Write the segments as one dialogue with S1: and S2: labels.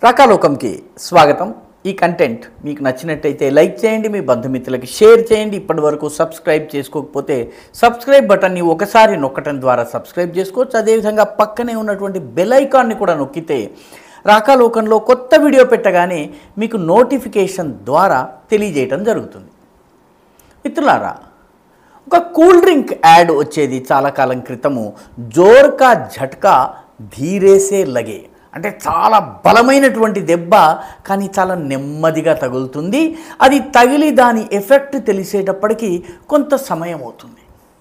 S1: రాకాలోకంకి స్వాగతం ఈ కంటెంట్ మీకు నచ్చినట్టయితే లైక్ చేయండి మీ బంధుమిత్రులకి షేర్ చేయండి ఇప్పటి వరకు సబ్స్క్రైబ్ చేసుకోకపోతే సబ్స్క్రైబ్ బటన్ని ఒకసారి నొక్కటం ద్వారా సబ్స్క్రైబ్ చేసుకోవచ్చు అదేవిధంగా పక్కనే ఉన్నటువంటి బెల్ ఐకాన్ని కూడా నొక్కితే రాకాలోకంలో కొత్త వీడియో పెట్టగానే మీకు నోటిఫికేషన్ ద్వారా తెలియజేయటం జరుగుతుంది మిత్రులారా ఒక కూల్ డ్రింక్ యాడ్ వచ్చేది చాలా కాలం క్రితము జోర్కా ఝట్కా ధీరేసే లగే అంటే చాలా బలమైనటువంటి దెబ్బ కానీ చాలా నెమ్మదిగా తగులుతుంది అది తగిలి దాని ఎఫెక్ట్ తెలిసేటప్పటికి కొంత సమయం అవుతుంది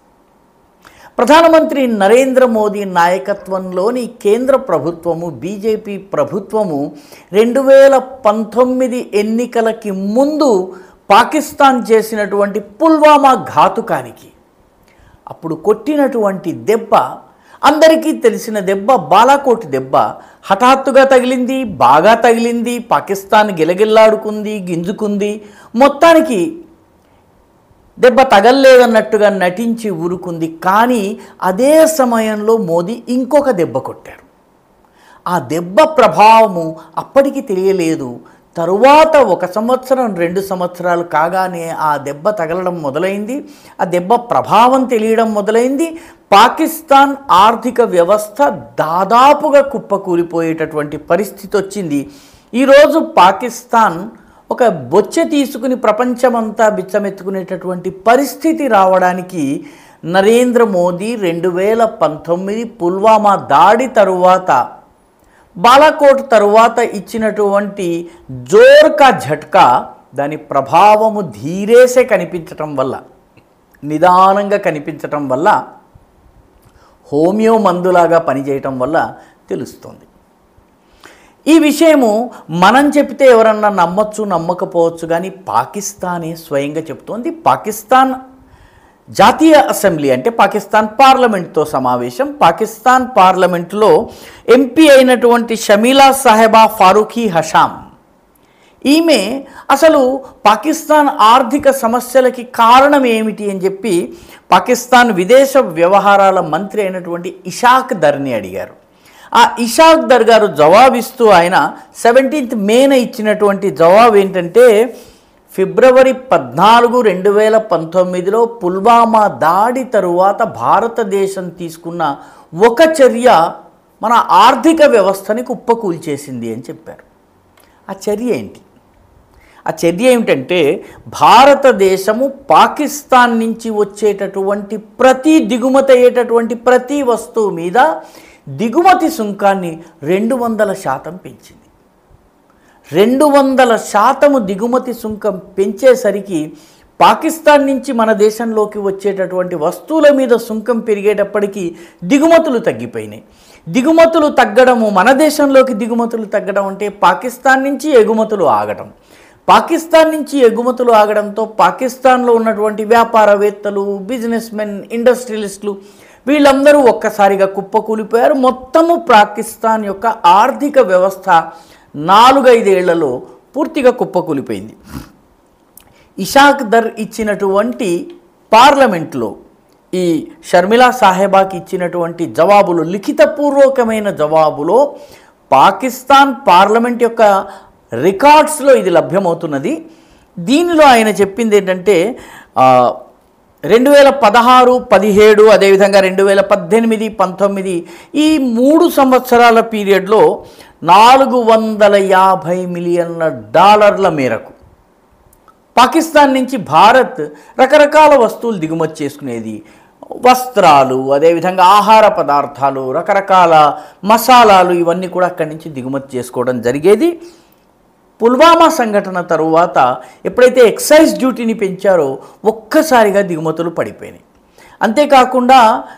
S1: ప్రధానమంత్రి నరేంద్ర మోదీ నాయకత్వంలోని కేంద్ర ప్రభుత్వము బీజేపీ ప్రభుత్వము రెండు వేల పంతొమ్మిది ఎన్నికలకి ముందు పాకిస్తాన్ చేసినటువంటి పుల్వామా ఘాతుకానికి అప్పుడు కొట్టినటువంటి దెబ్బ అందరికీ తెలిసిన దెబ్బ బాలాకోట్ దెబ్బ హఠాత్తుగా తగిలింది బాగా తగిలింది పాకిస్తాన్ గిలగిల్లాడుకుంది గింజుకుంది మొత్తానికి దెబ్బ తగల్లేదన్నట్టుగా నటించి ఊరుకుంది కానీ అదే సమయంలో మోదీ ఇంకొక దెబ్బ కొట్టారు ఆ దెబ్బ ప్రభావము అప్పటికి తెలియలేదు తరువాత ఒక సంవత్సరం రెండు సంవత్సరాలు కాగానే ఆ దెబ్బ తగలడం మొదలైంది ఆ దెబ్బ ప్రభావం తెలియడం మొదలైంది పాకిస్తాన్ ఆర్థిక వ్యవస్థ దాదాపుగా కుప్పకూలిపోయేటటువంటి పరిస్థితి వచ్చింది ఈరోజు పాకిస్తాన్ ఒక బొచ్చె తీసుకుని ప్రపంచమంతా బిచ్చమెత్తుకునేటటువంటి పరిస్థితి రావడానికి నరేంద్ర మోదీ రెండు వేల పంతొమ్మిది పుల్వామా దాడి తరువాత బాలాకోట్ తరువాత ఇచ్చినటువంటి జోర్కా ఝట్కా దాని ప్రభావము ధీరేసే కనిపించటం వల్ల నిదానంగా కనిపించటం వల్ల హోమియో మందులాగా పనిచేయటం వల్ల తెలుస్తుంది ఈ విషయము మనం చెప్తే ఎవరన్నా నమ్మొచ్చు నమ్మకపోవచ్చు కానీ పాకిస్తానే స్వయంగా చెప్తోంది పాకిస్తాన్ జాతీయ అసెంబ్లీ అంటే పాకిస్తాన్ పార్లమెంట్తో సమావేశం పాకిస్తాన్ పార్లమెంట్లో ఎంపీ అయినటువంటి షమీలా సాహెబా ఫారూఖీ హషాం ఈమె అసలు పాకిస్తాన్ ఆర్థిక సమస్యలకి కారణం ఏమిటి అని చెప్పి పాకిస్తాన్ విదేశ వ్యవహారాల మంత్రి అయినటువంటి ఇషాక్ దర్ని అడిగారు ఆ ఇషాక్ దర్ గారు జవాబిస్తూ ఆయన సెవెంటీన్త్ మేన ఇచ్చినటువంటి జవాబు ఏంటంటే ఫిబ్రవరి పద్నాలుగు రెండు వేల పంతొమ్మిదిలో పుల్వామా దాడి తరువాత భారతదేశం తీసుకున్న ఒక చర్య మన ఆర్థిక వ్యవస్థని కుప్పకూల్చేసింది అని చెప్పారు ఆ చర్య ఏంటి ఆ చర్య ఏమిటంటే భారతదేశము పాకిస్తాన్ నుంచి వచ్చేటటువంటి ప్రతి దిగుమతి అయ్యేటటువంటి ప్రతి వస్తువు మీద దిగుమతి సుంకాన్ని రెండు వందల శాతం పెంచింది రెండు వందల శాతము దిగుమతి సుంకం పెంచేసరికి పాకిస్తాన్ నుంచి మన దేశంలోకి వచ్చేటటువంటి వస్తువుల మీద సుంకం పెరిగేటప్పటికీ దిగుమతులు తగ్గిపోయినాయి దిగుమతులు తగ్గడము మన దేశంలోకి దిగుమతులు తగ్గడం అంటే పాకిస్తాన్ నుంచి ఎగుమతులు ఆగడం పాకిస్తాన్ నుంచి ఎగుమతులు ఆగడంతో పాకిస్తాన్లో ఉన్నటువంటి వ్యాపారవేత్తలు బిజినెస్ మెన్ ఇండస్ట్రియలిస్టులు వీళ్ళందరూ ఒక్కసారిగా కుప్పకూలిపోయారు మొత్తము పాకిస్తాన్ యొక్క ఆర్థిక వ్యవస్థ నాలుగైదేళ్లలో పూర్తిగా కుప్పకూలిపోయింది ఇషాక్ దర్ ఇచ్చినటువంటి పార్లమెంట్లో ఈ షర్మిలా సాహెబాకి ఇచ్చినటువంటి జవాబులు లిఖితపూర్వకమైన జవాబులో పాకిస్తాన్ పార్లమెంట్ యొక్క రికార్డ్స్లో ఇది లభ్యమవుతున్నది దీనిలో ఆయన చెప్పింది ఏంటంటే ఆ, రెండు వేల పదహారు పదిహేడు అదేవిధంగా రెండు వేల పద్దెనిమిది పంతొమ్మిది ఈ మూడు సంవత్సరాల పీరియడ్లో నాలుగు వందల యాభై మిలియన్ల డాలర్ల మేరకు పాకిస్తాన్ నుంచి భారత్ రకరకాల వస్తువులు దిగుమతి చేసుకునేది వస్త్రాలు అదేవిధంగా ఆహార పదార్థాలు రకరకాల మసాలాలు ఇవన్నీ కూడా అక్కడి నుంచి దిగుమతి చేసుకోవడం జరిగేది పుల్వామా సంఘటన తరువాత ఎప్పుడైతే ఎక్సైజ్ డ్యూటీని పెంచారో ఒక్కసారిగా దిగుమతులు పడిపోయినాయి అంతేకాకుండా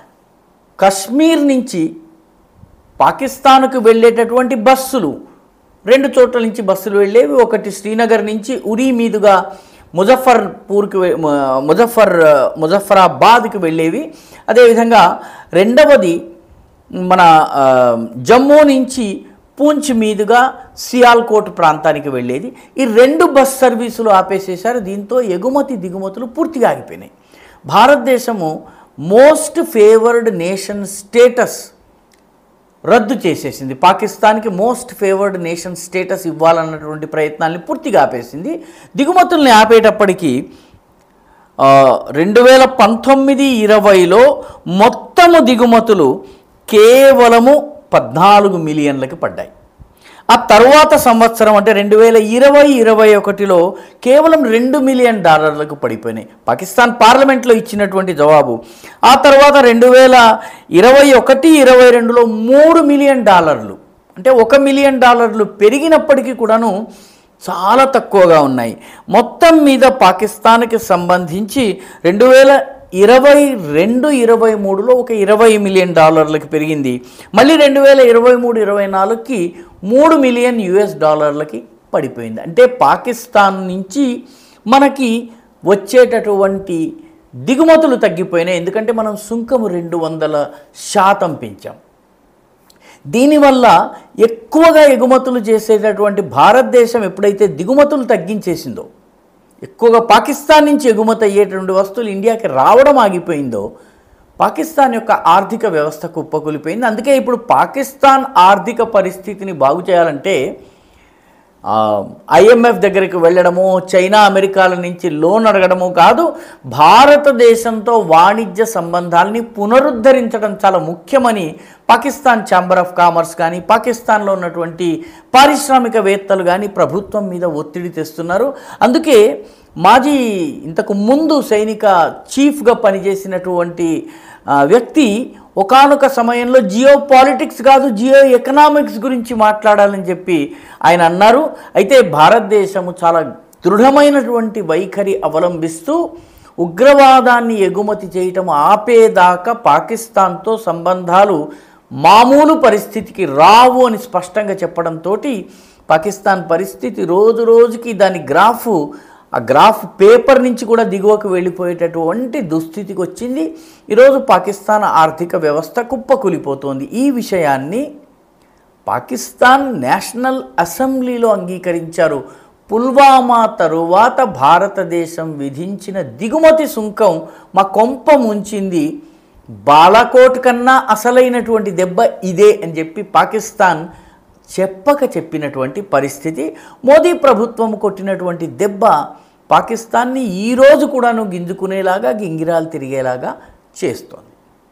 S1: కశ్మీర్ నుంచి పాకిస్తాన్కు వెళ్ళేటటువంటి బస్సులు రెండు చోట్ల నుంచి బస్సులు వెళ్ళేవి ఒకటి శ్రీనగర్ నుంచి ఉరీ మీదుగా ముజఫర్పూర్కి వె- ము- ముజఫర్ ముజఫరాబాద్కి వెళ్ళేవి అదేవిధంగా రెండవది మన ఆ, జమ్మూ నుంచి పూంచ్ మీదుగా సియాల్కోట్ ప్రాంతానికి వెళ్ళేది ఈ రెండు బస్ సర్వీసులు ఆపేసేశారు దీంతో ఎగుమతి దిగుమతులు పూర్తిగా ఆగిపోయినాయి భారతదేశము మోస్ట్ ఫేవర్డ్ నేషన్ స్టేటస్ రద్దు చేసేసింది పాకిస్తాన్కి మోస్ట్ ఫేవర్డ్ నేషన్ స్టేటస్ ఇవ్వాలన్నటువంటి ప్రయత్నాల్ని పూర్తిగా ఆపేసింది దిగుమతుల్ని ఆపేటప్పటికీ ఆ, రెండు వేల పంతొమ్మిది ఇరవైలో మొత్తము దిగుమతులు కేవలము పద్నాలుగు మిలియన్లకి పడ్డాయి ఆ తర్వాత సంవత్సరం అంటే రెండు వేల ఇరవై ఇరవై ఒకటిలో కేవలం రెండు మిలియన్ డాలర్లకు పడిపోయినాయి పాకిస్తాన్ పార్లమెంట్లో ఇచ్చినటువంటి జవాబు ఆ తర్వాత రెండు వేల ఇరవై ఒకటి ఇరవై రెండులో మూడు మిలియన్ డాలర్లు అంటే ఒక మిలియన్ డాలర్లు పెరిగినప్పటికీ కూడాను చాలా తక్కువగా ఉన్నాయి మొత్తం మీద పాకిస్తాన్కి సంబంధించి రెండు వేల ఇరవై రెండు ఇరవై మూడులో ఒక ఇరవై మిలియన్ డాలర్లకి పెరిగింది మళ్ళీ రెండు వేల ఇరవై మూడు ఇరవై నాలుగుకి మూడు మిలియన్ యుఎస్ డాలర్లకి పడిపోయింది అంటే పాకిస్తాన్ నుంచి మనకి వచ్చేటటువంటి దిగుమతులు తగ్గిపోయినాయి ఎందుకంటే మనం సుంకము రెండు వందల శాతం పెంచాం దీనివల్ల ఎక్కువగా ఎగుమతులు చేసేటటువంటి భారతదేశం ఎప్పుడైతే దిగుమతులు తగ్గించేసిందో ఎక్కువగా పాకిస్తాన్ నుంచి ఎగుమతి అయ్యేటువంటి వస్తువులు ఇండియాకి రావడం ఆగిపోయిందో పాకిస్తాన్ యొక్క ఆర్థిక వ్యవస్థ కుప్పకూలిపోయింది అందుకే ఇప్పుడు పాకిస్తాన్ ఆర్థిక పరిస్థితిని బాగు చేయాలంటే ఐఎంఎఫ్ దగ్గరికి వెళ్ళడము చైనా అమెరికాల నుంచి లోన్ అడగడము కాదు భారతదేశంతో వాణిజ్య సంబంధాలని పునరుద్ధరించడం చాలా ముఖ్యమని పాకిస్తాన్ ఛాంబర్ ఆఫ్ కామర్స్ కానీ పాకిస్తాన్లో ఉన్నటువంటి పారిశ్రామికవేత్తలు కానీ ప్రభుత్వం మీద ఒత్తిడి తెస్తున్నారు అందుకే మాజీ ఇంతకు ముందు సైనిక చీఫ్గా పనిచేసినటువంటి ఆ, వ్యక్తి ఒకానొక సమయంలో జియో పాలిటిక్స్ కాదు జియో ఎకనామిక్స్ గురించి మాట్లాడాలని చెప్పి ఆయన అన్నారు అయితే భారతదేశము చాలా దృఢమైనటువంటి వైఖరి అవలంబిస్తూ ఉగ్రవాదాన్ని ఎగుమతి చేయటం ఆపేదాకా పాకిస్తాన్తో సంబంధాలు మామూలు పరిస్థితికి రావు అని స్పష్టంగా చెప్పడంతో పాకిస్తాన్ పరిస్థితి రోజు రోజుకి దాని గ్రాఫ్ ఆ గ్రాఫ్ పేపర్ నుంచి కూడా దిగువకు వెళ్ళిపోయేటటువంటి దుస్థితికి వచ్చింది ఈరోజు పాకిస్తాన్ ఆర్థిక వ్యవస్థ కుప్పకూలిపోతోంది ఈ విషయాన్ని పాకిస్తాన్ నేషనల్ అసెంబ్లీలో అంగీకరించారు పుల్వామా తరువాత భారతదేశం విధించిన దిగుమతి సుంకం మా కొంప ముంచింది బాలాకోట్ కన్నా అసలైనటువంటి దెబ్బ ఇదే అని చెప్పి పాకిస్తాన్ చెప్పక చెప్పినటువంటి పరిస్థితి మోదీ ప్రభుత్వం కొట్టినటువంటి దెబ్బ పాకిస్తాన్ని ఈరోజు కూడాను గింజుకునేలాగా గింగిరాలు తిరిగేలాగా చేస్తోంది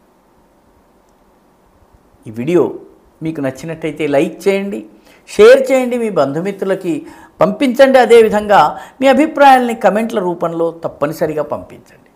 S1: ఈ వీడియో మీకు నచ్చినట్టయితే లైక్ చేయండి షేర్ చేయండి మీ బంధుమిత్రులకి పంపించండి అదేవిధంగా మీ అభిప్రాయాల్ని కమెంట్ల రూపంలో తప్పనిసరిగా పంపించండి